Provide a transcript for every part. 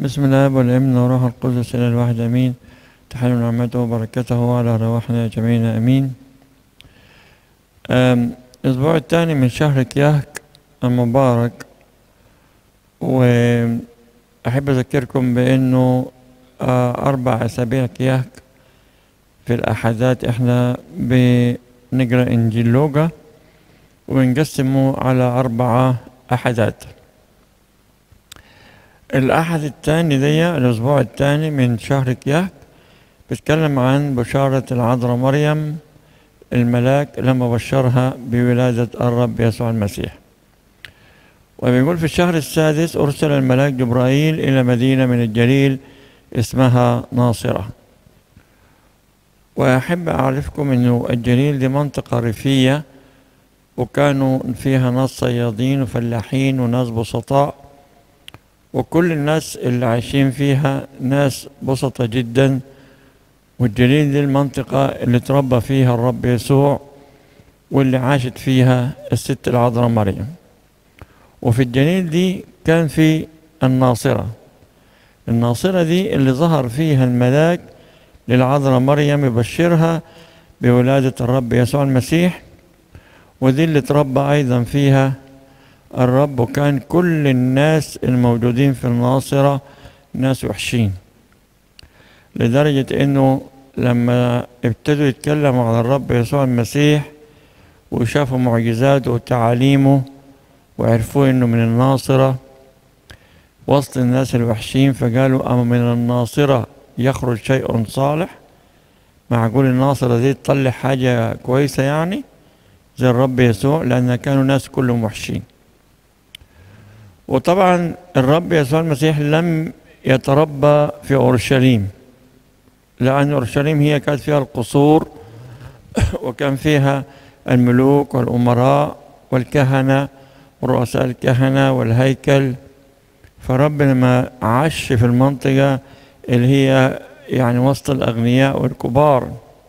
بسم الله والابن وروح القدس إلى الواحد أمين تحل نعمته وبركته على رواحنا جميعنا أمين أم، الأسبوع الثاني من شهر كياك المبارك وأحب أذكركم بأنه آه، أربع أسابيع كياك في الأحدات إحنا بنقرأ إنجيل لوقا ونقسمه على أربعة أحدات الأحد الثاني دي الأسبوع الثاني من شهر كياك بيتكلم عن بشارة العذراء مريم الملاك لما بشرها بولادة الرب يسوع المسيح وبيقول في الشهر السادس أرسل الملاك جبرائيل إلى مدينة من الجليل اسمها ناصرة وأحب أعرفكم أنه الجليل دي منطقة ريفية وكانوا فيها ناس صيادين وفلاحين وناس بسطاء وكل الناس اللي عايشين فيها ناس بسطة جدا والجليل دي المنطقة اللي تربى فيها الرب يسوع واللي عاشت فيها الست العذراء مريم وفي الجليل دي كان في الناصرة الناصرة دي اللي ظهر فيها الملاك للعذراء مريم يبشرها بولادة الرب يسوع المسيح ودي اللي تربى أيضا فيها الرب وكان كل الناس الموجودين في الناصرة ناس وحشين لدرجة انه لما ابتدوا يتكلموا عن الرب يسوع المسيح وشافوا معجزاته وتعاليمه وعرفوا انه من الناصرة وسط الناس الوحشين فقالوا اما من الناصرة يخرج شيء صالح معقول الناصرة دي تطلع حاجة كويسة يعني زي الرب يسوع لأن كانوا ناس كلهم وحشين وطبعا الرب يسوع المسيح لم يتربى في أورشليم لأن أورشليم هي كانت فيها القصور وكان فيها الملوك والأمراء والكهنة ورؤساء الكهنة والهيكل فربنا ما عاش في المنطقة اللي هي يعني وسط الأغنياء والكبار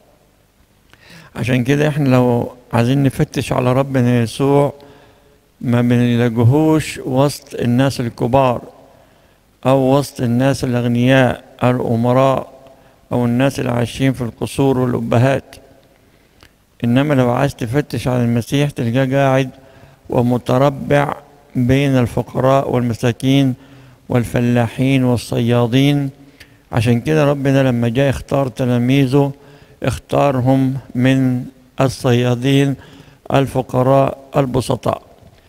عشان كده احنا لو عايزين نفتش على ربنا يسوع ما بنلاقيهوش وسط الناس الكبار أو وسط الناس الأغنياء الأمراء أو الناس اللي عايشين في القصور والأبهات إنما لو عايز تفتش على المسيح تلقاه قاعد ومتربع بين الفقراء والمساكين والفلاحين والصيادين عشان كده ربنا لما جاء اختار تلاميذه اختارهم من الصيادين الفقراء البسطاء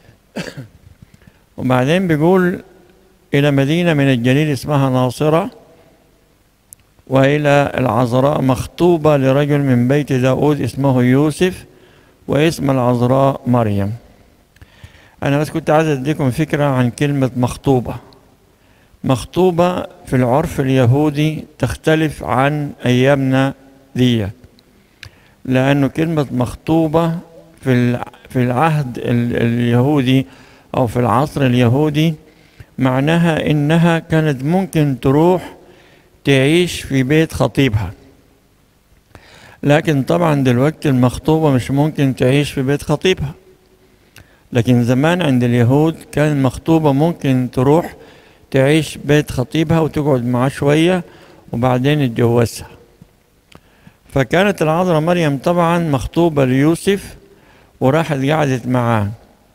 وبعدين بيقول إلى مدينة من الجليل اسمها ناصرة وإلى العذراء مخطوبة لرجل من بيت داود اسمه يوسف واسم العذراء مريم أنا بس كنت عايز أديكم فكرة عن كلمة مخطوبة مخطوبة في العرف اليهودي تختلف عن أيامنا دي لأنه كلمة مخطوبة في في العهد اليهودي أو في العصر اليهودي معناها إنها كانت ممكن تروح تعيش في بيت خطيبها لكن طبعا دلوقتي المخطوبة مش ممكن تعيش في بيت خطيبها لكن زمان عند اليهود كان المخطوبة ممكن تروح تعيش بيت خطيبها وتقعد معاه شوية وبعدين يتجوزها فكانت العذراء مريم طبعا مخطوبة ليوسف وراحت قعدت معاه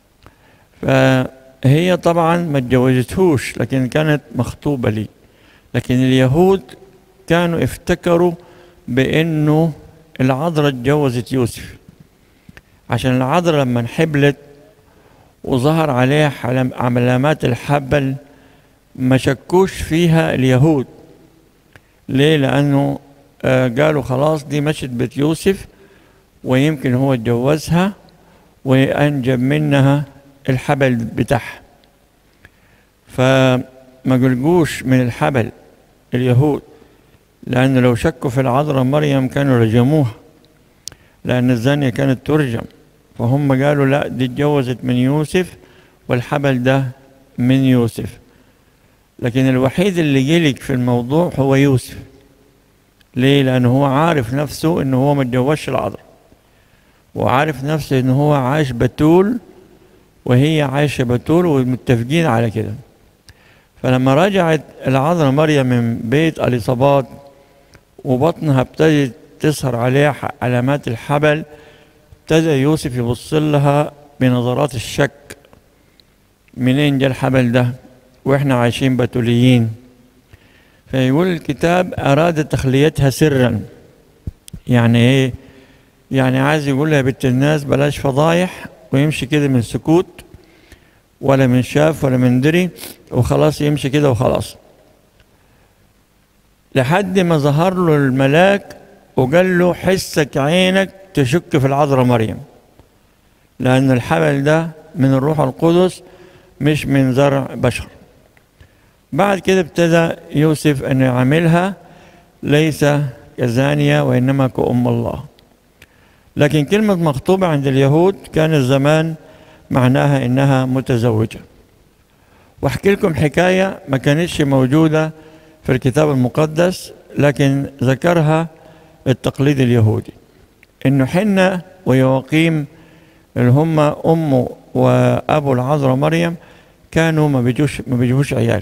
فهي طبعا ما اتجوزتهوش لكن كانت مخطوبة لي لكن اليهود كانوا افتكروا بانه العذراء اتجوزت يوسف عشان العذراء لما انحبلت وظهر عليها علامات الحبل ما شكوش فيها اليهود ليه لانه آه قالوا خلاص دي مشت بيت يوسف ويمكن هو اتجوزها وانجب منها الحبل بتاعها فما قلقوش من الحبل اليهود لأن لو شكوا في العذراء مريم كانوا رجموها لأن الزانية كانت ترجم فهم قالوا لا دي اتجوزت من يوسف والحبل ده من يوسف لكن الوحيد اللي جلك في الموضوع هو يوسف ليه؟ لأنه هو عارف نفسه إنه هو ما اتجوزش العذراء وعارف نفسه إنه هو عايش بتول وهي عايشة بتول ومتفقين على كده فلما رجعت العذراء مريم من بيت اليصابات وبطنها ابتدت تظهر عليها علامات الحبل ابتدى يوسف يبص لها بنظرات الشك منين جا الحبل ده واحنا عايشين بتوليين فيقول الكتاب اراد تخليتها سرا يعني ايه يعني عايز يقول لها يا بنت الناس بلاش فضايح ويمشي كده من سكوت ولا من شاف ولا من دري وخلاص يمشي كده وخلاص لحد ما ظهر له الملاك وقال له حسك عينك تشك في العذراء مريم لأن الحمل ده من الروح القدس مش من زرع بشر بعد كده ابتدى يوسف أن يعاملها ليس كزانية وإنما كأم الله لكن كلمة مخطوبة عند اليهود كان زمان معناها إنها متزوجة واحكي لكم حكاية ما كانتش موجودة في الكتاب المقدس لكن ذكرها التقليد اليهودي إنه حنة ويواقيم اللي هم أمه وأبو العذراء مريم كانوا ما بيجوش ما بيجوش عيال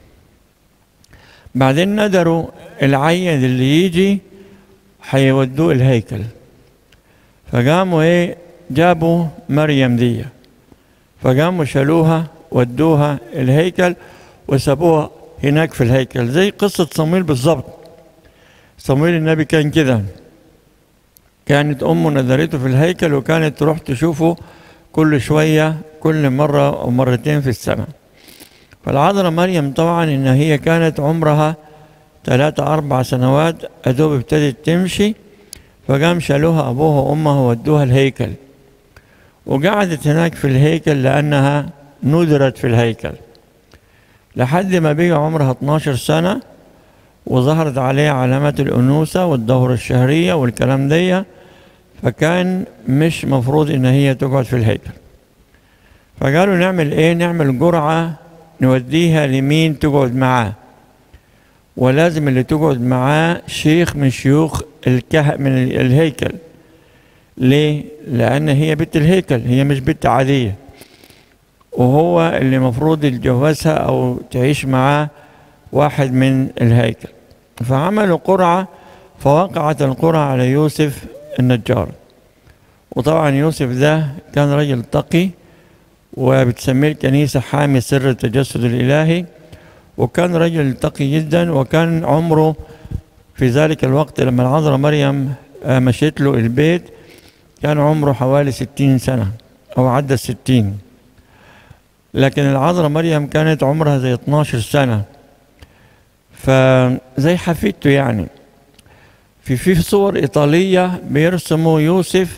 بعدين ندروا العيل اللي يجي هيودوه الهيكل فقاموا ايه جابوا مريم دي فقاموا شالوها ودوها الهيكل وسابوها هناك في الهيكل زي قصة صمويل بالظبط صمويل النبي كان كده كانت أمه نذرته في الهيكل وكانت تروح تشوفه كل شوية كل مرة أو مرتين في السنة فالعذراء مريم طبعا إن هي كانت عمرها ثلاثة أربع سنوات أدوب ابتدت تمشي فقام شالوها أبوها وأمها ودوها الهيكل وقعدت هناك في الهيكل لأنها ندرت في الهيكل لحد ما بقى عمرها 12 سنة وظهرت عليها علامات الأنوثة والدورة الشهرية والكلام دي فكان مش مفروض إن هي تقعد في الهيكل فقالوا نعمل إيه نعمل جرعة نوديها لمين تقعد معاه ولازم اللي تقعد معاه شيخ من شيوخ الكه من الهيكل ليه؟ لأن هي بنت الهيكل هي مش بنت عادية وهو اللي مفروض يتجوزها أو تعيش معاه واحد من الهيكل فعملوا قرعة فوقعت القرعة على يوسف النجار وطبعا يوسف ده كان رجل تقي وبتسميه الكنيسة حامي سر التجسد الإلهي وكان رجل تقي جدا وكان عمره في ذلك الوقت لما العذراء مريم مشيت له البيت كان عمره حوالي ستين سنة أو عدى الستين لكن العذراء مريم كانت عمرها زي 12 سنة فزي حفيدته يعني في في صور إيطالية بيرسموا يوسف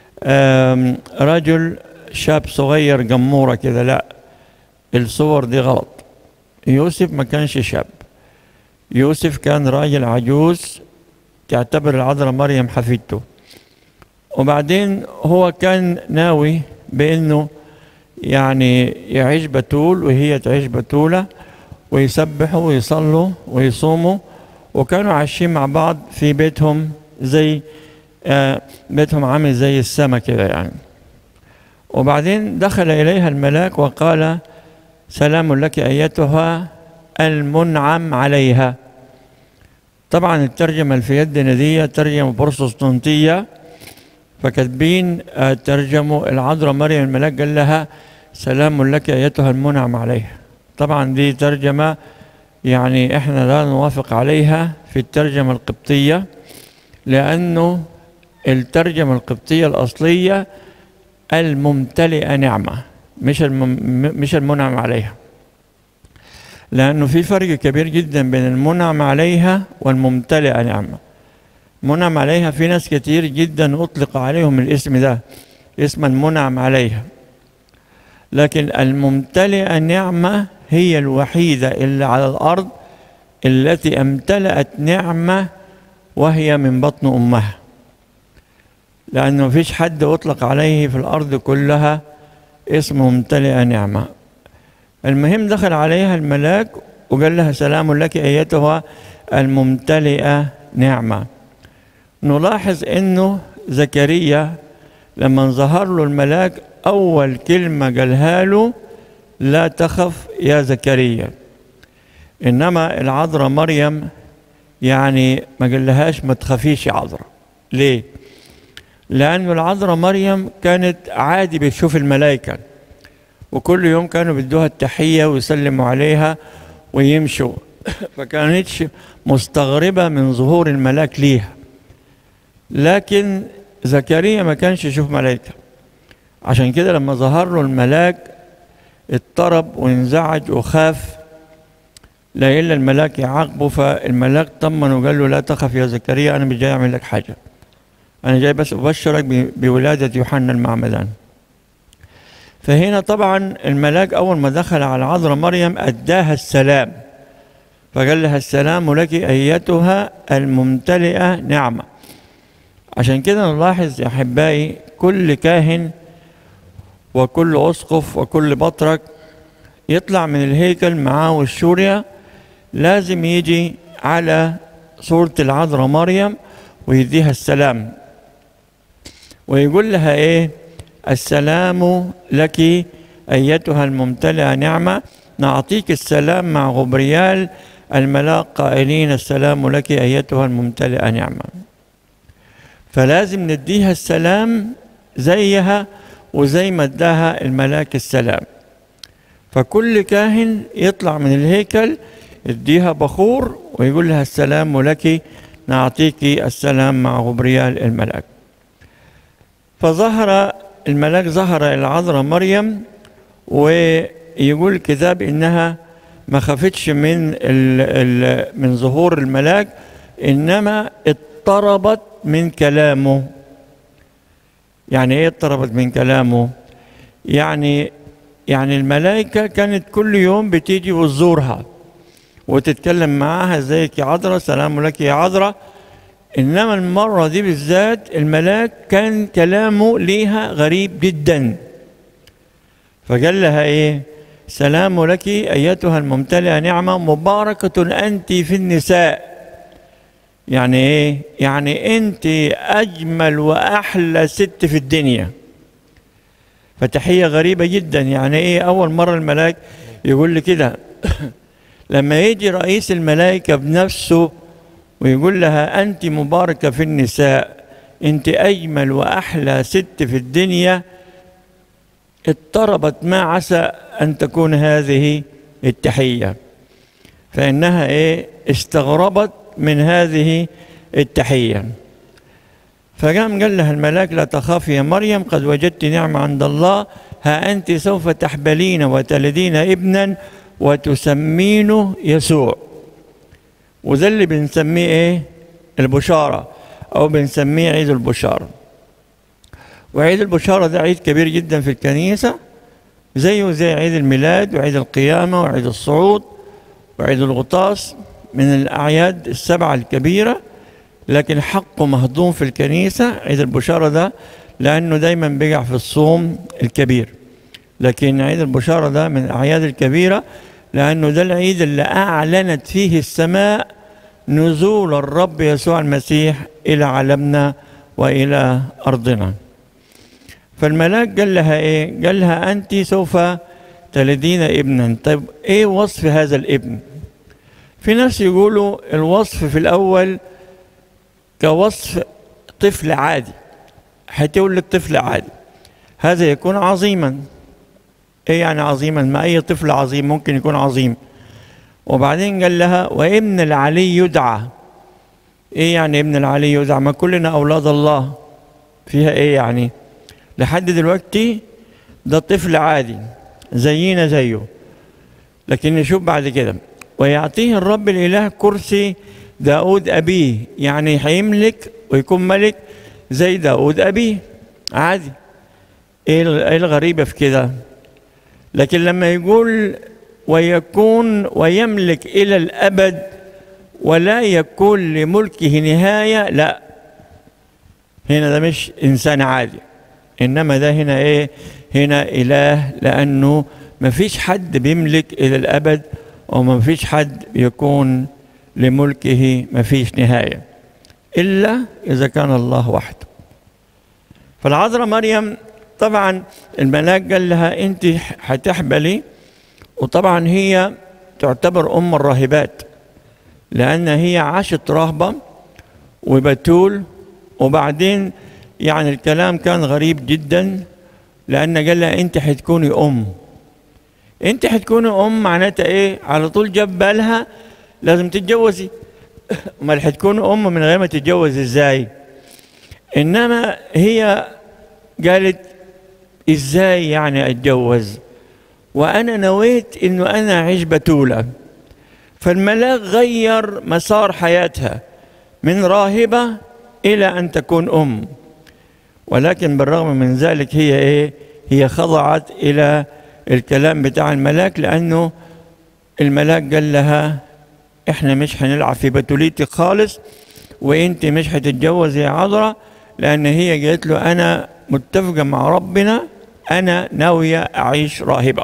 رجل شاب صغير جمورة كده لا الصور دي غلط يوسف ما كانش شاب يوسف كان راجل عجوز تعتبر العذراء مريم حفيدته وبعدين هو كان ناوي بانه يعني يعيش بتول وهي تعيش بتولة ويسبحوا ويصلوا ويصوموا وكانوا عايشين مع بعض في بيتهم زي آه بيتهم عامل زي السما كده يعني وبعدين دخل إليها الملاك وقال سلام لك أيتها المنعم عليها طبعا الترجمة اللي في يدنا دي ترجمة بروتستانتية فكاتبين ترجموا العذراء مريم الملاك قال لها سلام لك أيتها المنعم عليها طبعا دي ترجمة يعني احنا لا نوافق عليها في الترجمة القبطية لأنه الترجمة القبطية الأصلية الممتلئة نعمة مش مش المنعم عليها لأنه في فرق كبير جدا بين المنعم عليها والممتلئة نعمة منعم عليها في ناس كتير جدا أطلق عليهم الاسم ده اسم المنعم عليها لكن الممتلئة نعمة هي الوحيدة اللي على الأرض التي امتلأت نعمة وهي من بطن أمها لأنه مفيش حد أطلق عليه في الأرض كلها اسم ممتلئة نعمة المهم دخل عليها الملاك وقال لها سلام لك أيتها الممتلئة نعمة نلاحظ أنه زكريا لما ظهر له الملاك أول كلمة قالها له لا تخف يا زكريا إنما العذراء مريم يعني ما قالهاش ما تخافيش يا عذراء ليه؟ لأن العذراء مريم كانت عادي بتشوف الملائكة وكل يوم كانوا بيدوها التحية ويسلموا عليها ويمشوا فكانتش مستغربة من ظهور الملاك ليها لكن زكريا ما كانش يشوف ملائكة عشان كده لما ظهر له الملاك اضطرب وانزعج وخاف لا إلا الملاك يعاقبه فالملاك طمن وقال له لا تخف يا زكريا أنا مش جاي أعمل لك حاجة أنا جاي بس أبشرك بولادة يوحنا المعمدان فهنا طبعا الملاك أول ما دخل على عذراء مريم أداها السلام فقال لها السلام لك أيتها الممتلئة نعمة عشان كده نلاحظ يا أحبائي كل كاهن وكل أسقف وكل بطرك يطلع من الهيكل معاه والشورية لازم يجي على صورة العذراء مريم ويديها السلام ويقول لها ايه السلام لك ايتها الممتلئه نعمه نعطيك السلام مع غبريال الملاك قائلين السلام لك ايتها الممتلئه نعمه فلازم نديها السلام زيها وزي ما اداها الملاك السلام فكل كاهن يطلع من الهيكل يديها بخور ويقول لها السلام لك نعطيك السلام مع غبريال الملاك فظهر الملاك ظهر العذراء مريم ويقول الكتاب انها ما خافتش من ال ال من ظهور الملاك انما اضطربت من كلامه يعني ايه اضطربت من كلامه يعني يعني الملائكة كانت كل يوم بتيجي وتزورها وتتكلم معاها ازيك يا عذراء سلام لك يا عذراء انما المره دي بالذات الملاك كان كلامه ليها غريب جدا فقال لها ايه سلام لك ايتها الممتلئه نعمه مباركه انت في النساء يعني ايه يعني انت اجمل واحلى ست في الدنيا فتحيه غريبه جدا يعني ايه اول مره الملاك يقول لي كده لما يجي رئيس الملائكه بنفسه ويقول لها أنت مباركة في النساء أنت أجمل وأحلى ست في الدنيا اضطربت ما عسى أن تكون هذه التحية فإنها إيه استغربت من هذه التحية فقام قال لها الملاك لا تخافي يا مريم قد وجدت نعمة عند الله ها أنت سوف تحبلين وتلدين ابنا وتسمينه يسوع وده اللي بنسميه ايه البشارة او بنسميه عيد البشارة وعيد البشارة ده عيد كبير جدا في الكنيسة زيه زي عيد الميلاد وعيد القيامة وعيد الصعود وعيد الغطاس من الأعياد السبعة الكبيرة لكن حقه مهضوم في الكنيسة عيد البشارة ده لأنه دايما بيقع في الصوم الكبير لكن عيد البشارة ده من الأعياد الكبيرة لأنه ده العيد اللي أعلنت فيه السماء نزول الرب يسوع المسيح إلى عالمنا وإلى أرضنا فالملاك قال لها إيه؟ قال لها أنت سوف تلدين ابنا طيب إيه وصف هذا الابن؟ في ناس يقولوا الوصف في الأول كوصف طفل عادي هتقول لك طفل عادي هذا يكون عظيما ايه يعني عظيما ما اي طفل عظيم ممكن يكون عظيم وبعدين قال لها وابن العلي يدعى ايه يعني ابن العلي يدعى ما كلنا اولاد الله فيها ايه يعني لحد دلوقتي ده طفل عادي زينا زيه لكن نشوف بعد كده ويعطيه الرب الاله كرسي داود ابيه يعني هيملك ويكون ملك زي داود ابيه عادي ايه الغريبه في كده لكن لما يقول ويكون ويملك إلى الأبد ولا يكون لملكه نهاية لا هنا ده مش إنسان عادي إنما ده هنا إيه هنا إله لأنه ما فيش حد بيملك إلى الأبد وما فيش حد يكون لملكه ما فيش نهاية إلا إذا كان الله وحده فالعذراء مريم طبعا الملاك قال لها انت هتحبلي وطبعا هي تعتبر أم الراهبات لأن هي عاشت رهبة وبتول وبعدين يعني الكلام كان غريب جدا لأن قال لها أنت حتكوني أم أنت حتكوني أم معناتها إيه على طول جاب بالها لازم تتجوزي امال حتكون ام من غير ما تتجوز ازاي انما هي قالت ازاي يعني اتجوز وانا نويت انه انا اعيش بتوله فالملاك غير مسار حياتها من راهبه الى ان تكون ام ولكن بالرغم من ذلك هي ايه هي خضعت الى الكلام بتاع الملاك لانه الملاك قال لها احنا مش هنلعب في بتوليتك خالص وانت مش هتتجوز يا عذراء لان هي قالت له انا متفقه مع ربنا انا ناويه اعيش راهبه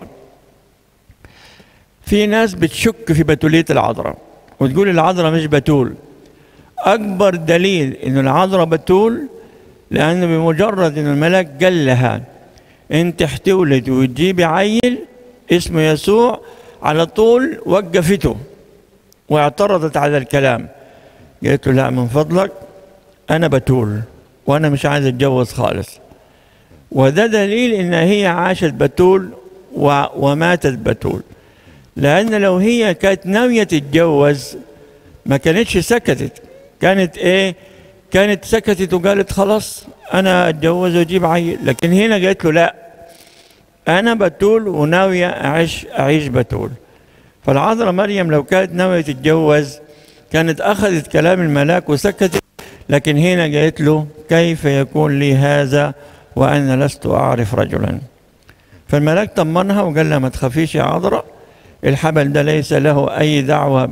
في ناس بتشك في بتوليه العذراء وتقول العذراء مش بتول اكبر دليل انه العذراء بتول لانه بمجرد ان الملاك قال لها انت هتولد وتجيبي عيل اسمه يسوع على طول وقفته واعترضت على الكلام قالت له لا من فضلك انا بتول وانا مش عايز اتجوز خالص وده دليل ان هي عاشت بتول و... وماتت بتول لان لو هي كانت ناويه تتجوز ما كانتش سكتت كانت ايه كانت سكتت وقالت خلاص انا اتجوز واجيب عيل لكن هنا قالت له لا انا بتول وناويه اعيش اعيش بتول فالعذراء مريم لو كانت ناويه تتجوز كانت اخذت كلام الملاك وسكتت لكن هنا قالت له كيف يكون لي هذا وانا لست اعرف رجلا فالملاك طمنها وقال لها ما تخافيش يا عذراء الحبل ده ليس له اي دعوه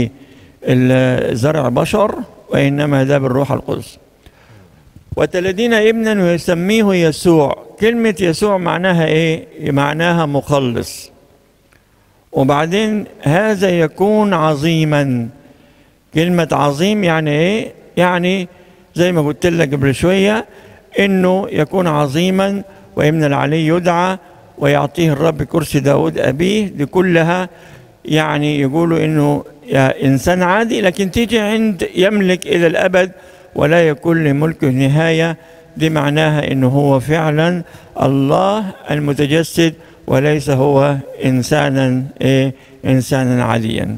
بزرع بشر وانما ده بالروح القدس وتلدين ابنا ويسميه يسوع كلمه يسوع معناها ايه معناها مخلص وبعدين هذا يكون عظيما كلمة عظيم يعني ايه؟ يعني زي ما قلت لك قبل شوية انه يكون عظيما وابن العلي يدعى ويعطيه الرب كرسي داود أبيه دي كلها يعني يقولوا انه يا انسان عادي لكن تيجي عند يملك الى الابد ولا يكون لملكه نهايه دي معناها انه هو فعلا الله المتجسد وليس هو انسانا ايه انسانا عاديا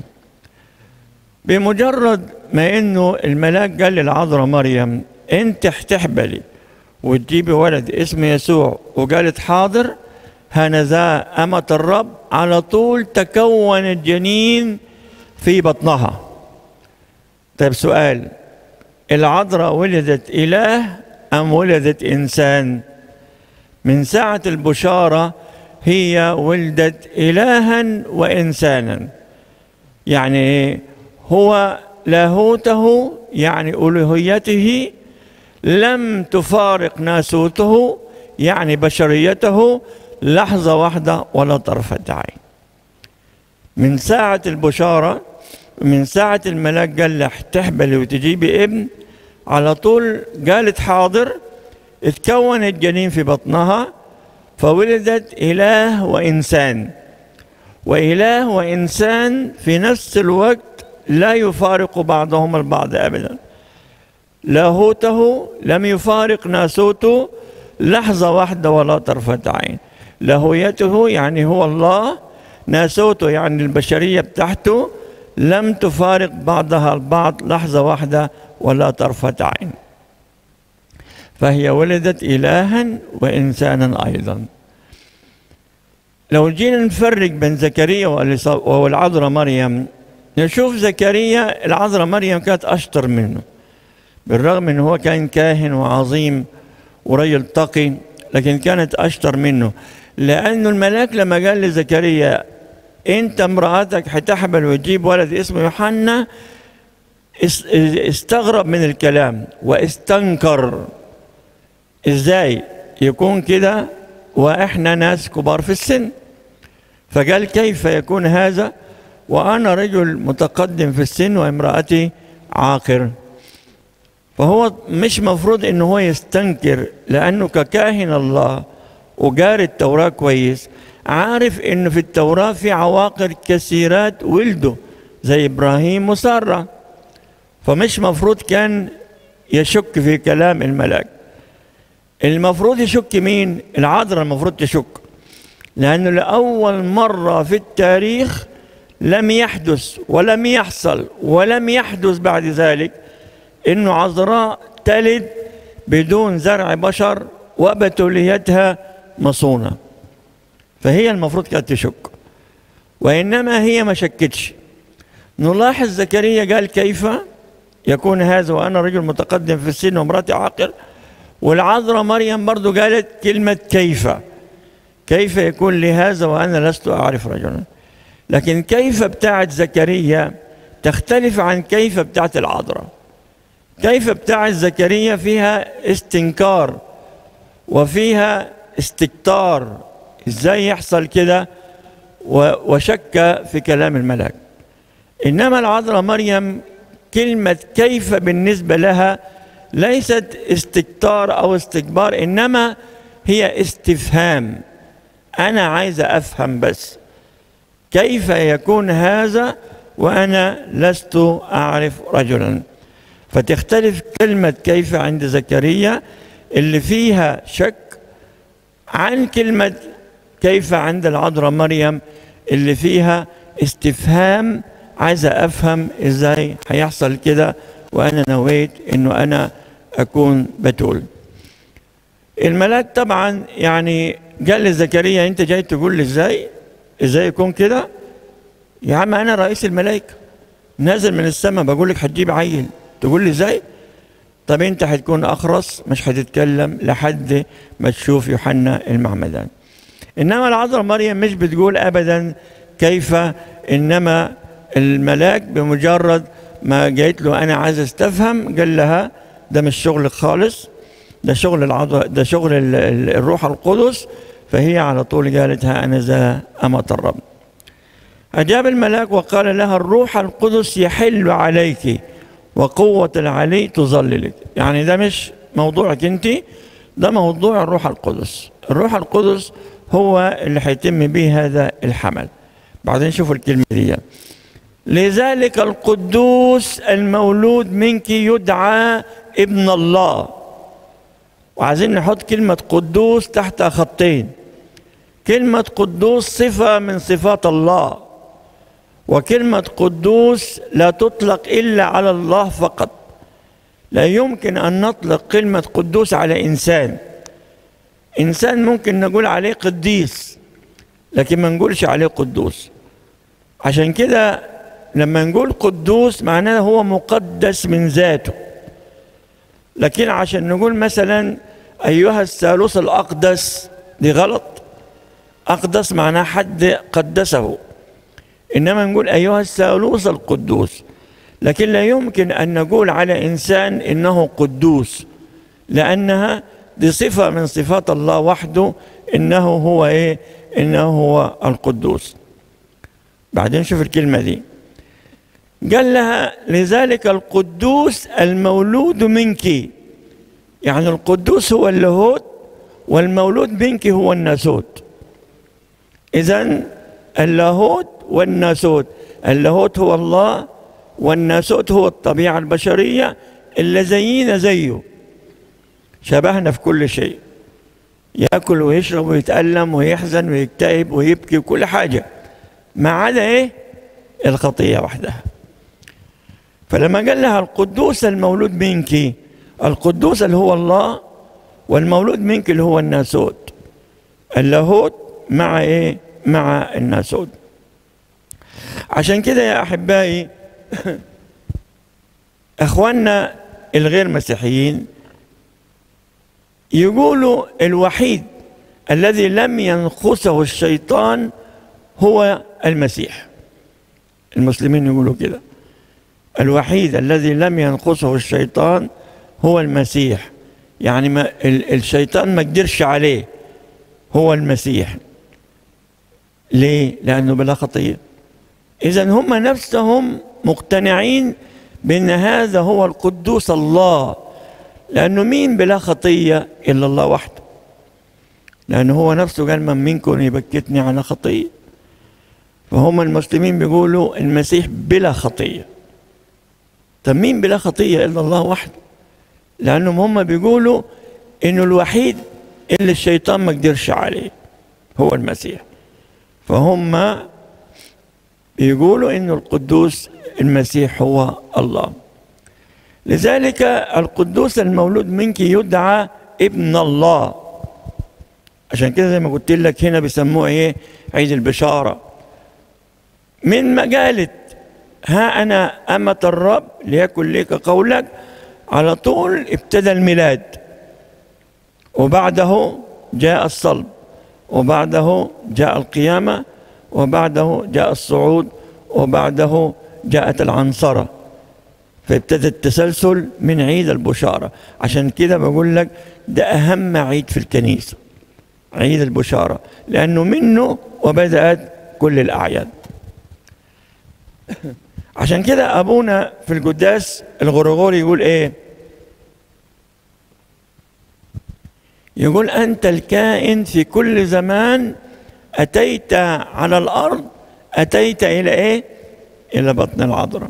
بمجرد ما انه الملاك قال للعذراء مريم انت هتحبلي وتجيبي ولد اسمه يسوع وقالت حاضر هنذا أمة الرب على طول تكون الجنين في بطنها طيب سؤال العذراء ولدت إله أم ولدت إنسان من ساعة البشارة هي ولدت إلها وإنسانا يعني هو لاهوته يعني ألوهيته لم تفارق ناسوته يعني بشريته لحظة واحدة ولا طرفة عين من ساعة البشارة من ساعة الملاك قال لها تحبلي وتجيبي ابن على طول قالت حاضر اتكون الجنين في بطنها فولدت إله وإنسان وإله وإنسان في نفس الوقت لا يفارق بعضهم البعض أبدا لاهوته لم يفارق ناسوته لحظة واحدة ولا طرفة عين لاهويته يعني هو الله ناسوته يعني البشرية بتاعته لم تفارق بعضها البعض لحظة واحدة ولا طرفة عين فهي ولدت إلها وإنسانا أيضا لو جينا نفرق بين زكريا والعذراء مريم نشوف زكريا العذراء مريم كانت أشطر منه بالرغم أنه هو كان كاهن وعظيم ورجل تقي لكن كانت أشطر منه لأنه الملاك لما قال لزكريا أنت امرأتك حتحمل وتجيب ولد اسمه يوحنا استغرب من الكلام واستنكر ازاي يكون كده واحنا ناس كبار في السن فقال كيف يكون هذا وانا رجل متقدم في السن وامرأتي عاقر فهو مش مفروض انه هو يستنكر لانه ككاهن الله وقاري التوراة كويس عارف انه في التوراة في عواقر كثيرات ولده زي ابراهيم وسارة فمش مفروض كان يشك في كلام الملاك المفروض يشك مين العذراء المفروض تشك لأنه لأول مرة في التاريخ لم يحدث ولم يحصل ولم يحدث بعد ذلك انه عذراء تلد بدون زرع بشر وبتوليتها مصونة فهي المفروض كانت تشك وإنما هي ما شكتش نلاحظ زكريا قال كيف يكون هذا وأنا رجل متقدم في السن وامرأتي عاقر والعذراء مريم برضو قالت كلمة كيف كيف يكون لي هذا وأنا لست أعرف رجلا لكن كيف بتاعت زكريا تختلف عن كيف بتاعت العذراء كيف بتاعت زكريا فيها استنكار وفيها استكتار ازاي يحصل كده وشك في كلام الملاك انما العذراء مريم كلمه كيف بالنسبه لها ليست استكتار او استكبار انما هي استفهام انا عايز افهم بس كيف يكون هذا وانا لست اعرف رجلا فتختلف كلمه كيف عند زكريا اللي فيها شك عن كلمه كيف عند العذراء مريم اللي فيها استفهام عايز افهم ازاي هيحصل كده وانا نويت انه انا اكون بتول الملاك طبعا يعني قال لزكريا انت جاي تقول لي ازاي ازاي يكون كده يا عم انا رئيس الملائكه نازل من السماء بقول لك هتجيب عيل تقول لي ازاي طب انت هتكون اخرس مش هتتكلم لحد ما تشوف يوحنا المعمدان انما العذراء مريم مش بتقول ابدا كيف انما الملاك بمجرد ما جايت له انا عايز استفهم قال لها ده مش شغلك خالص ده شغل العذراء ده شغل الروح القدس فهي على طول قالتها انا ذا امة الرب اجاب الملاك وقال لها الروح القدس يحل عليك وقوة العلي تظللك يعني ده مش موضوعك انت ده موضوع الروح القدس الروح القدس هو اللي هيتم به هذا الحمل بعدين شوفوا الكلمة دي لذلك القدوس المولود منك يدعى ابن الله وعايزين نحط كلمة قدوس تحت خطين كلمة قدوس صفة من صفات الله وكلمة قدوس لا تطلق إلا على الله فقط لا يمكن أن نطلق كلمة قدوس على إنسان إنسان ممكن نقول عليه قديس لكن ما نقولش عليه قدوس عشان كده لما نقول قدوس معناه هو مقدس من ذاته لكن عشان نقول مثلا أيها الثالوث الأقدس دي غلط أقدس معناه حد قدسه إنما نقول أيها الثالوث القدوس لكن لا يمكن أن نقول على إنسان إنه قدوس لأنها دي صفة من صفات الله وحده إنه هو إيه إنه هو القدوس بعدين شوف الكلمة دي قال لها لذلك القدوس المولود منك يعني القدوس هو اللاهوت والمولود منك هو الناسوت إذا اللاهوت والناسوت اللاهوت هو الله والناسوت هو الطبيعة البشرية اللي زينا زيه شبهنا في كل شيء ياكل ويشرب ويتألم ويحزن ويكتئب ويبكي وكل حاجة ما عدا ايه الخطية وحدها فلما قال لها القدوس المولود منك القدوس اللي هو الله والمولود منك اللي هو الناسوت اللاهوت مع ايه مع الناسوت عشان كده يا احبائي اخواننا الغير مسيحيين يقولوا الوحيد الذي لم ينقصه الشيطان هو المسيح المسلمين يقولوا كده الوحيد الذي لم ينقصه الشيطان هو المسيح يعني ما الشيطان ما قدرش عليه هو المسيح ليه لانه بلا خطيه اذا هم نفسهم مقتنعين بان هذا هو القدوس الله لانه مين بلا خطيه الا الله وحده لأنه هو نفسه قال من منكم يبكتني على خطية فهم المسلمين بيقولوا المسيح بلا خطية طب مين بلا خطية إلا الله وحده لأنهم هم بيقولوا إنه الوحيد اللي الشيطان ما قدرش عليه هو المسيح فهم بيقولوا إنه القدوس المسيح هو الله لذلك القدوس المولود منك يدعى ابن الله عشان كده زي ما قلت لك هنا بيسموه ايه عيد البشاره من مقالة ها انا امة الرب ليكن لك قولك على طول ابتدى الميلاد وبعده جاء الصلب وبعده جاء القيامة وبعده جاء الصعود وبعده جاءت العنصرة فابتدى التسلسل من عيد البشارة عشان كده بقول لك ده أهم عيد في الكنيسة عيد البشارة لأنه منه وبدأت كل الأعياد عشان كده أبونا في القداس الغرغوري يقول إيه يقول أنت الكائن في كل زمان أتيت على الأرض أتيت إلى إيه إلى بطن العذراء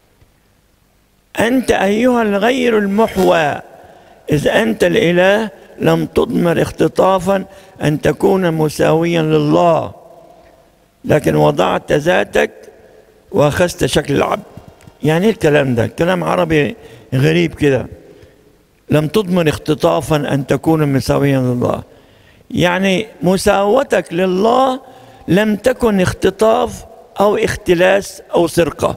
أنت أيها الغير المحوى إذ أنت الإله لم تضمر اختطافا أن تكون مساويا لله لكن وضعت ذاتك وأخذت شكل العبد يعني إيه الكلام ده كلام عربي غريب كده لم تضمن اختطافا أن تكون مساويا لله يعني مساوتك لله لم تكن اختطاف أو اختلاس أو سرقة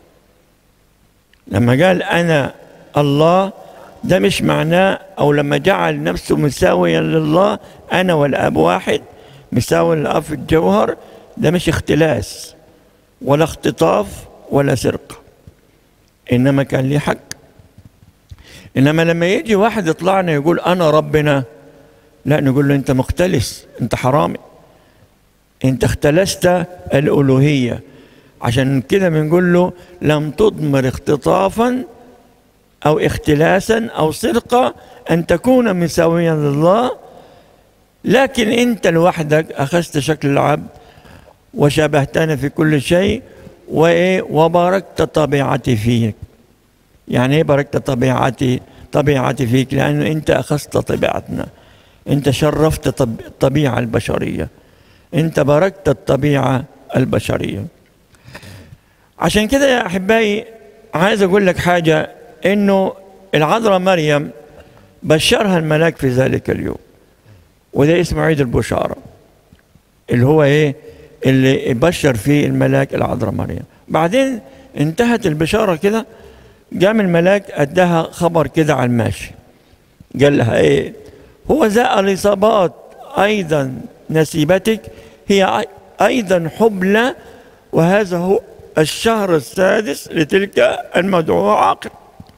لما قال أنا الله ده مش معناه أو لما جعل نفسه مساويا لله أنا والأب واحد مساوي للأب في الجوهر ده مش اختلاس ولا اختطاف ولا سرقة إنما كان ليه حق إنما لما يجي واحد يطلعنا يقول أنا ربنا لا نقول له أنت مختلس أنت حرامي أنت اختلست الألوهية عشان كده بنقول له لم تضمر اختطافا أو اختلاسا أو سرقة أن تكون مساويا لله لكن أنت لوحدك أخذت شكل العبد وشابهتنا في كل شيء وإيه وباركت طبيعتي فيك يعني إيه باركت طبيعتي طبيعتي فيك لأنه أنت أخذت طبيعتنا أنت شرفت الطبيعة البشرية أنت باركت الطبيعة البشرية عشان كده يا أحبائي عايز أقول لك حاجة إنه العذراء مريم بشرها الملاك في ذلك اليوم وده اسمه عيد البشارة اللي هو إيه اللي بشر فيه الملاك العذراء مريم بعدين انتهت البشارة كده قام الملاك أداها خبر كده على الماشي قال لها إيه هو ذا الإصابات أيضا نسيبتك هي أيضا حبلى وهذا هو الشهر السادس لتلك المدعوة عاقل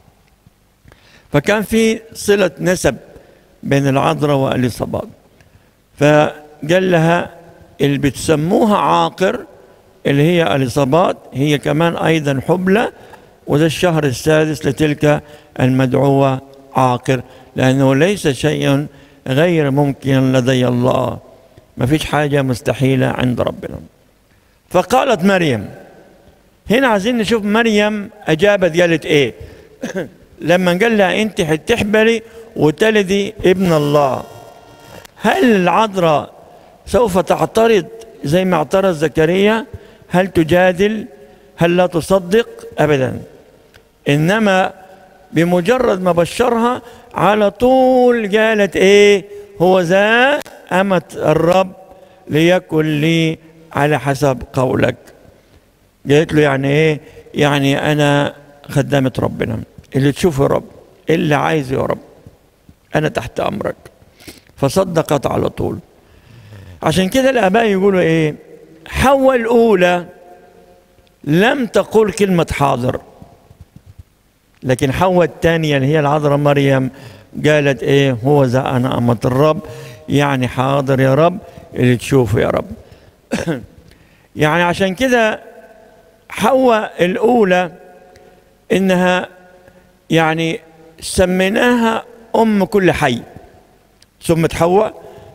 فكان في صلة نسب بين العذراء والإصابات فقال لها اللي بتسموها عاقر اللي هي الإصابات هي كمان أيضا حبلى وده الشهر السادس لتلك المدعوة عاقر لأنه ليس شيء غير ممكن لدي الله ما فيش حاجة مستحيلة عند ربنا فقالت مريم هنا عايزين نشوف مريم أجابت قالت إيه لما قال لها أنت حتحبلي وتلدي ابن الله هل العذراء سوف تعترض زي ما اعترض زكريا هل تجادل هل لا تصدق أبدا إنما بمجرد ما بشرها على طول قالت إيه هو ذا أمة الرب ليكن لي على حسب قولك قالت له يعني ايه يعني انا خدامة ربنا اللي تشوفه يا رب اللي عايزه يا رب انا تحت امرك فصدقت على طول عشان كده الاباء يقولوا ايه حواء الاولى لم تقول كلمة حاضر لكن حواء الثانية اللي هي العذراء مريم قالت ايه هو ذا انا امة الرب يعني حاضر يا رب اللي تشوفه يا رب يعني عشان كده حواء الأولى إنها يعني سميناها أم كل حي سمت حواء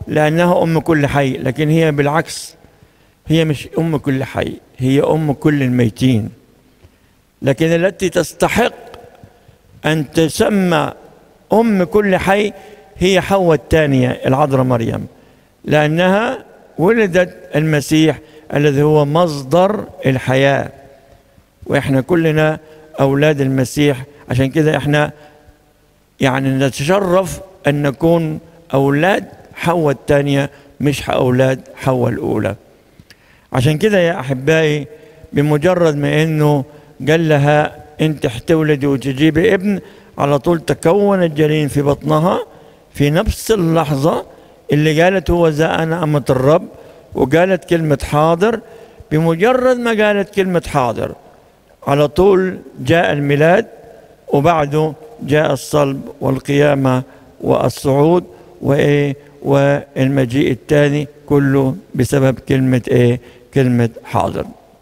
لأنها أم كل حي لكن هي بالعكس هي مش أم كل حي هي أم كل الميتين لكن التي تستحق أن تسمى أم كل حي هي حواء الثانية العذراء مريم لأنها ولدت المسيح الذي هو مصدر الحياة وإحنا كلنا أولاد المسيح عشان كده إحنا يعني نتشرف أن نكون أولاد حواء الثانية مش أولاد حواء الأولى عشان كده يا أحبائي بمجرد ما أنه قال لها أنت حتولدي وتجيبي ابن على طول تكون الجنين في بطنها في نفس اللحظة اللي قالت هو ذا أنا أمة الرب وقالت كلمة حاضر بمجرد ما قالت كلمة حاضر على طول جاء الميلاد وبعده جاء الصلب والقيامة والصعود وإيه والمجيء الثاني كله بسبب كلمة إيه كلمة حاضر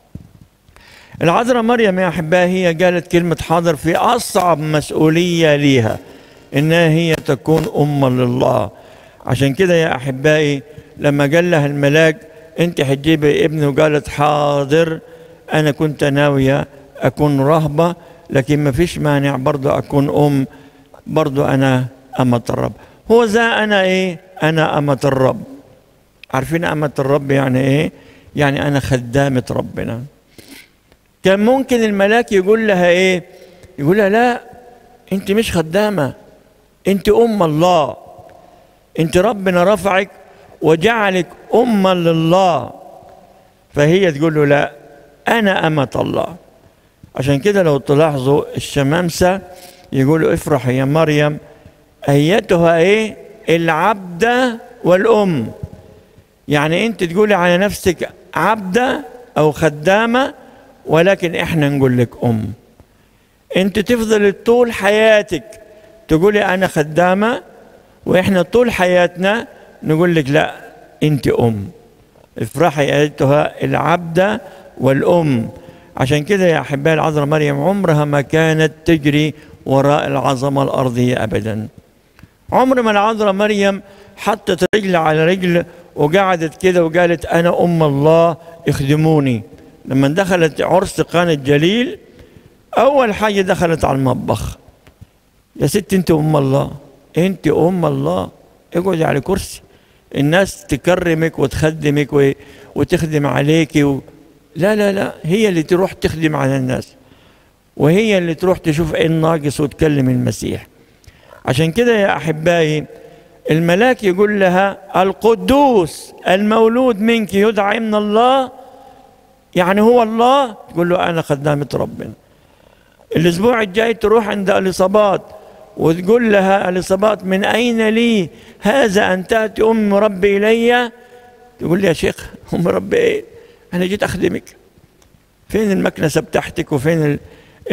العذراء مريم يا أحبائي هي قالت كلمة حاضر في أصعب مسؤولية ليها إنها هي تكون أما لله عشان كده يا أحبائي لما قال لها الملاك أنت حتجيبي ابن وقالت حاضر أنا كنت ناوية أكون رهبة لكن ما فيش مانع برضه أكون أم برضه أنا أمة الرب هو ذا أنا إيه أنا أمة الرب عارفين أمة الرب يعني إيه يعني أنا خدامة ربنا كان ممكن الملاك يقول لها إيه يقول لها لا أنت مش خدامة أنت أم الله أنت ربنا رفعك وجعلك أما لله فهي تقول له لا أنا أمة الله عشان كده لو تلاحظوا الشمامسة يقولوا افرح يا مريم أيتها إيه العبدة والأم يعني أنت تقولي على نفسك عبدة أو خدامة ولكن إحنا نقول لك أم أنت تفضل طول حياتك تقولي أنا خدامة وإحنا طول حياتنا نقول لك لا أنت أم افرحي أيتها العبدة والأم عشان كده يا أحبائي العذراء مريم عمرها ما كانت تجري وراء العظمة الأرضية أبدا عمر ما العذراء مريم حطت رجل على رجل وقعدت كده وقالت أنا أم الله اخدموني لما دخلت عرس قانا الجليل أول حاجة دخلت على المطبخ يا ست أنت أم الله أنت أم الله اقعدي على كرسي الناس تكرمك وتخدمك و... وتخدم عليك و... لا لا لا هي اللي تروح تخدم على الناس وهي اللي تروح تشوف ايه الناقص وتكلم المسيح عشان كده يا احبائي الملاك يقول لها القدوس المولود منك يدعى من الله يعني هو الله تقول له انا خدامه ربنا الاسبوع الجاي تروح عند اليصابات وتقول لها اليصابات من اين لي هذا ان تاتي ام ربي الي تقول لي يا شيخ ام ربي ايه انا جيت اخدمك فين المكنسه بتاعتك وفين ال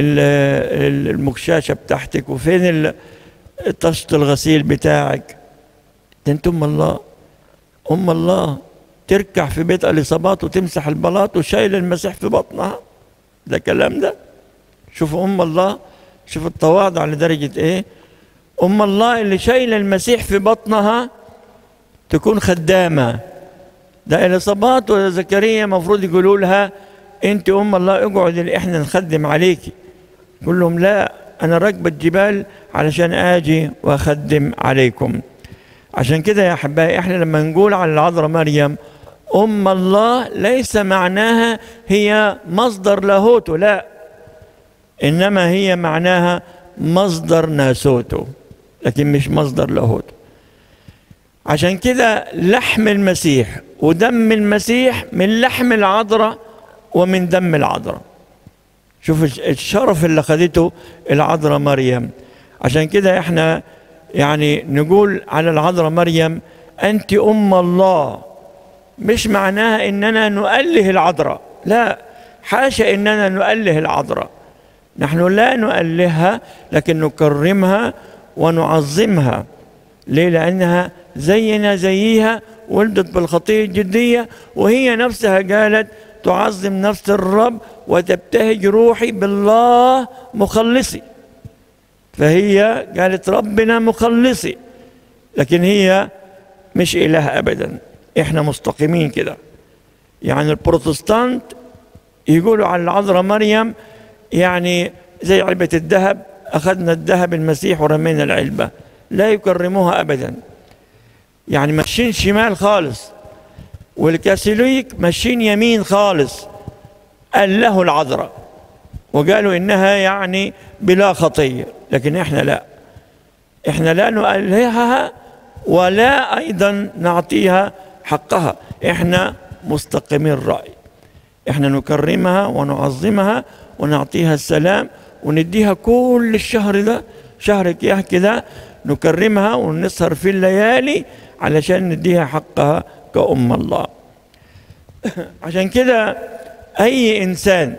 ال المكشاشه بتاعتك وفين طشة الغسيل بتاعك ده انت ام الله ام الله تركع في بيت اليصابات وتمسح البلاط وشايل المسيح في بطنها ده كلام ده شوفوا ام الله شوفوا التواضع لدرجه ايه ام الله اللي شايله المسيح في بطنها تكون خدامه ده اليصابات وزكريا المفروض يقولوا لها انت ام الله اقعد اللي احنا نخدم عليكي يقول لهم لا انا راكبه الجبال علشان اجي واخدم عليكم عشان كده يا احبائي احنا لما نقول على العذراء مريم ام الله ليس معناها هي مصدر لاهوته لا انما هي معناها مصدر ناسوته لكن مش مصدر لاهوته عشان كده لحم المسيح ودم المسيح من لحم العذراء ومن دم العذراء شوف الشرف اللي خدته العذراء مريم عشان كده احنا يعني نقول على العذراء مريم انت ام الله مش معناها اننا نؤله العذراء لا حاشا اننا نؤله العذراء نحن لا نؤلهها لكن نكرمها ونعظمها ليه لانها زينا زيها ولدت بالخطيه الجديه وهي نفسها قالت تعظم نفس الرب وتبتهج روحي بالله مخلصي فهي قالت ربنا مخلصي لكن هي مش إله أبدا إحنا مستقيمين كده يعني البروتستانت يقولوا على العذراء مريم يعني زي علبة الذهب أخذنا الذهب المسيح ورمينا العلبة لا يكرموها أبدا يعني ماشيين شمال خالص والكاثوليك ماشيين يمين خالص قال له العذراء وقالوا إنها يعني بلا خطية لكن إحنا لا إحنا لا نؤلهها ولا أيضا نعطيها حقها إحنا مستقيمين الرأي إحنا نكرمها ونعظمها ونعطيها السلام ونديها كل الشهر ده شهر كياك ده نكرمها ونسهر في الليالي علشان نديها حقها كأم الله عشان كده أي إنسان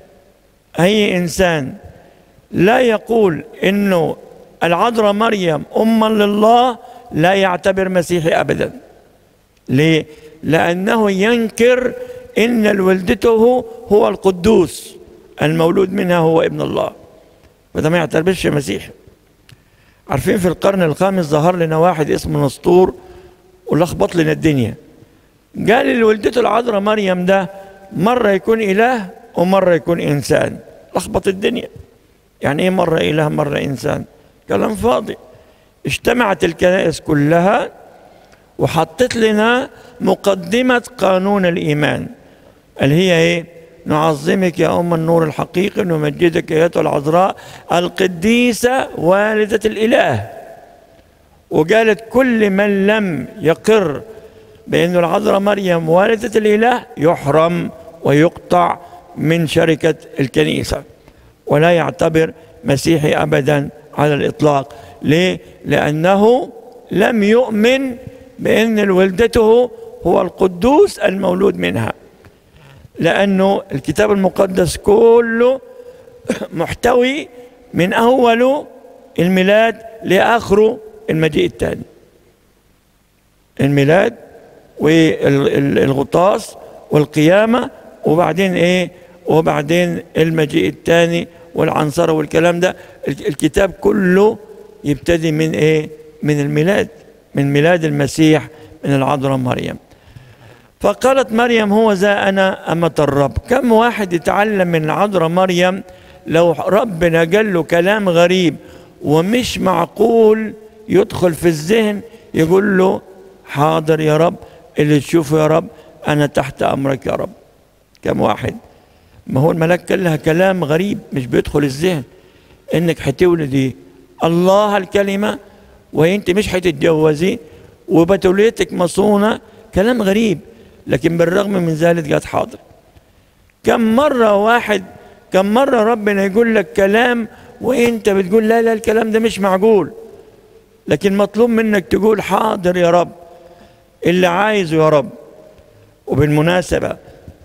أي إنسان لا يقول إنه العذراء مريم أما لله لا يعتبر مسيحي أبدا ليه؟ لأنه ينكر إن ولدته هو القدوس المولود منها هو ابن الله فده ما يعتبرش مسيحي عارفين في القرن الخامس ظهر لنا واحد اسمه نسطور ولخبط لنا الدنيا قال اللي ولدته العذراء مريم ده مرة يكون إله ومرة يكون إنسان لخبط الدنيا يعني إيه مرة إله مرة إنسان كلام فاضي اجتمعت الكنائس كلها وحطت لنا مقدمة قانون الإيمان اللي هي إيه نعظمك يا أم النور الحقيقي نمجدك يا العذراء القديسة والدة الإله وقالت كل من لم يقر بأن العذراء مريم والدة الإله يحرم ويقطع من شركة الكنيسة ولا يعتبر مسيحي أبدا على الإطلاق ليه؟ لأنه لم يؤمن بأن ولدته هو القدوس المولود منها لأنه الكتاب المقدس كله محتوي من أوله الميلاد لآخره المجيء الثاني الميلاد والغطاس والقيامة وبعدين ايه وبعدين المجيء الثاني والعنصرة والكلام ده الكتاب كله يبتدي من ايه من الميلاد من ميلاد المسيح من العذراء مريم فقالت مريم هو ذا أنا أمة الرب كم واحد يتعلم من العذراء مريم لو ربنا قال له كلام غريب ومش معقول يدخل في الذهن يقول له حاضر يا رب اللي تشوفه يا رب أنا تحت أمرك يا رب كم واحد ما هو الملاك قال لها كلام غريب مش بيدخل الذهن انك هتولدي الله الكلمة وانت مش هتتجوزي وبتوليتك مصونة كلام غريب لكن بالرغم من ذلك قالت حاضر كم مرة واحد كم مرة ربنا يقول لك كلام وانت بتقول لا لا الكلام ده مش معقول لكن مطلوب منك تقول حاضر يا رب اللي عايزه يا رب وبالمناسبة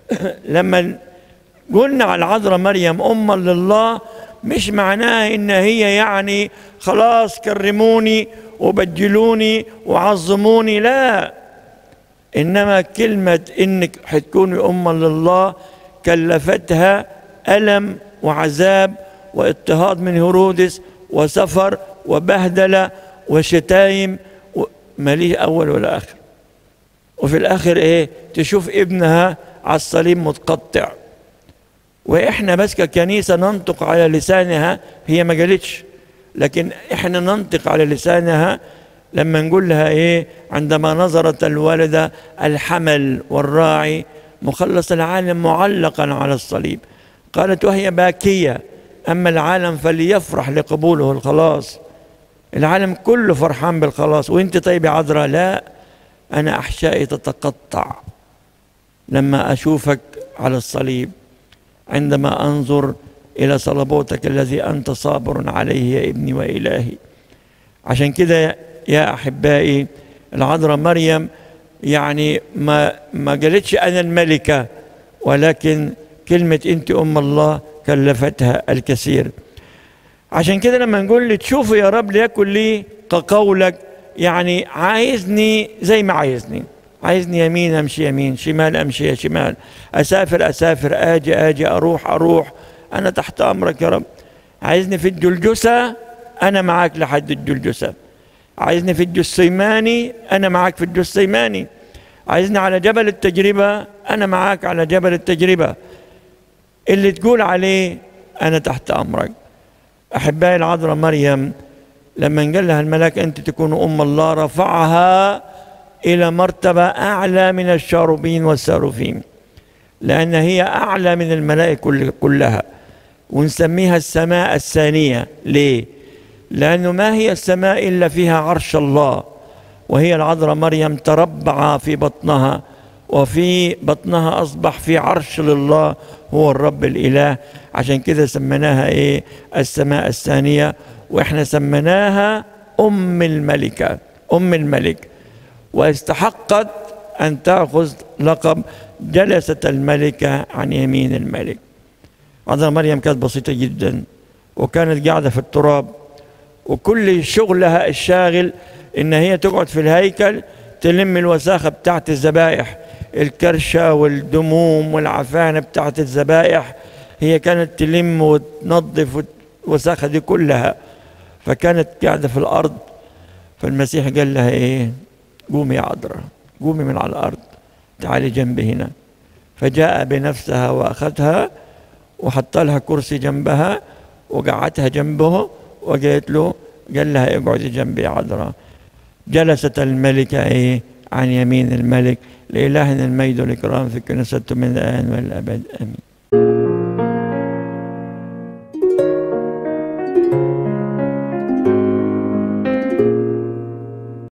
لما قلنا على العذراء مريم أما لله مش معناها إن هي يعني خلاص كرموني وبجلوني وعظموني لا إنما كلمة إنك حتكوني أما لله كلفتها ألم وعذاب واضطهاد من هرودس وسفر وبهدلة وشتايم ماليه أول ولا آخر وفي الآخر إيه تشوف ابنها على الصليب متقطع وإحنا بس ككنيسة ننطق على لسانها هي ما قالتش لكن إحنا ننطق على لسانها لما نقول لها إيه عندما نظرت الوالدة الحمل والراعي مخلص العالم معلقا على الصليب قالت وهي باكية أما العالم فليفرح لقبوله الخلاص العالم كله فرحان بالخلاص وانت طيب يا عذراء لا أنا أحشائي تتقطع لما أشوفك على الصليب عندما أنظر إلى صلبوتك الذي أنت صابر عليه يا ابني وإلهي عشان كده يا أحبائي العذراء مريم يعني ما ما قالتش أنا الملكة ولكن كلمة أنت أم الله كلفتها الكثير عشان كده لما نقول لي تشوفوا يا رب ليكن لي كقولك يعني عايزني زي ما عايزني عايزني يمين امشي يمين شمال امشي شمال اسافر اسافر اجي اجي اروح اروح انا تحت امرك يا رب عايزني في الجلجسه انا معاك لحد الجلجسه عايزني في الجسيماني أنا معاك في الجسيماني عايزني على جبل التجربة أنا معاك على جبل التجربة اللي تقول عليه أنا تحت أمرك أحبائي العذراء مريم لما قال لها الملاك أنت تكون أم الله رفعها إلى مرتبة أعلى من الشاروبين والساروفين لأن هي أعلى من الملائكة كلها ونسميها السماء الثانية ليه؟ لأنه ما هي السماء إلا فيها عرش الله وهي العذراء مريم تربع في بطنها وفي بطنها أصبح في عرش لله هو الرب الإله عشان كده سميناها إيه السماء الثانية وإحنا سميناها أم الملكة أم الملك واستحقت أن تأخذ لقب جلست الملكة عن يمين الملك عذراء مريم كانت بسيطة جدا وكانت قاعدة في التراب وكل شغلها الشاغل إن هي تقعد في الهيكل تلم الوساخة بتاعت الذبائح الكرشة والدموم والعفانة بتاعت الذبائح هي كانت تلم وتنظف الوساخة دي كلها فكانت قاعدة في الأرض فالمسيح قال لها إيه قومي يا عذراء قومي من على الأرض تعالي جنبي هنا فجاء بنفسها وأخذها وحط لها كرسي جنبها وقعدتها جنبه وقالت له قال لها اقعدي جنبي يا عذراء جلست الملكة ايه عن يمين الملك لإلهنا المجد والإكرام في كنيسته من الآن والأبد آمين